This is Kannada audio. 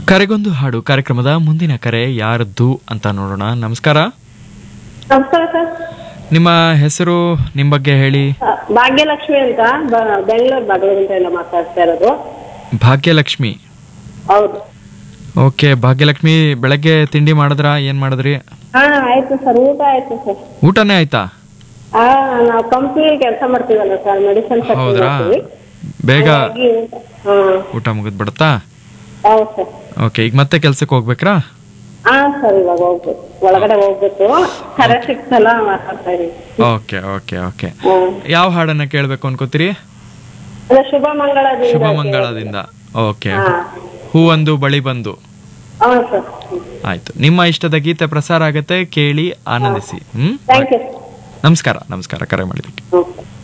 ಕರೆಗೊಂದು ಹಾಡು ಕಾರ್ಯಕ್ರಮದ ಮುಂದಿನ ಕರೆ ಯಾರದ್ದು ಅಂತ ನೋಡೋಣ ನಮಸ್ಕಾರ ನಮಸ್ಕಾರ ಸರ್ ನಿಮ್ಮ ಹೆಸರು ನಿಮ್ಮ ಬಗ್ಗೆ ಹೇಳಿ ಆ, ಭಾಗ್ಯಲಕ್ಷ್ಮಿ ಅಂತ ಬ- ಬೆಂಗಳೂರು ಬೆಂಗಳೂರಿಂದ ಎಲ್ಲ ಮಾತಾಡ್ತಾ ಇರೋದು ಭಾಗ್ಯಲಕ್ಷ್ಮಿ ಹೌದು ಓಕೆ ಭಾಗ್ಯಲಕ್ಷ್ಮಿ ಬೆಳಗ್ಗೆ ತಿಂಡಿ ಮಾಡಿದ್ರಾ ಏನ್ ಮಾಡಿದ್ರಿ ಹಾ ಆಯ್ತು ಸರ್ ಊಟ ಆಯ್ತು ಸರ್ ಊಟನೇ ಆಯ್ತಾ ಹಾ ನಾವು ಕಂಪ್ನಿ ಕೆಲಸ ಮಾಡ್ತೀವಲ್ಲ ಸರ್ ಮೆಡಿಸಿನ್ ಫ್ಯಾಕ್ಟ್ರಿ ಹೌದ್ರಾ ಮಾಡ್ತೀವಿ ಬೇಗ ಹಾಗಾಗಿ ಊಟ ಹಾ ಊಟ ಮುಗಿದ್ಬಿಡುತ್ತಾ ಹೌದು ಸರ್ ಓಕೆ ಈಗ ಮತ್ತೆ ಕೆಲ್ಸಕ್ಕೆ ಹೋಗ್ಬೇಕ್ರಾ ಹಾ ಸರ್ ಇವಾಗ ಹೋಗ್ಬೇಕು ಒಳಗಡೆ ಹೋಗ್ಬೇಕು ಕರೆ ಸಿಕ್ತಲ್ಲ ಮಾತಾಡ್ತಾ ಇದೀವಿ ಓಕೆ ಓಕೆ ಓಕೆ ಹ್ಮ್ ಯಾವ ಹಾಡನ್ನ ಕೇಳ್ಬೇಕು ಅನ್ಕೋತೀರಿ ಅದೇ ಶುಭ ಮಂಗಳದಿಂದ ಶುಭ ಮಂಗಳದಿಂದ ಓಕೆ ಹಾ ಹೂವೊಂದು ಬಳಿ ಬಂದು ಹಾ ಸರ್ ಆಯ್ತು ನಿಮ್ಮ ಇಷ್ಟದ ಗೀತೆ ಪ್ರಸಾರ ಆಗತ್ತೆ ಕೇಳಿ ಆನಂದಿಸಿ ಹ್ಮ್ ಥ್ಯಾಂಕ್ ಯು ನಮಸ್ಕಾರ ನಮಸ್ಕಾರ ಕರೆ ಮಾಡಿದ್ದಕ್ಕೆ ಓಕೆ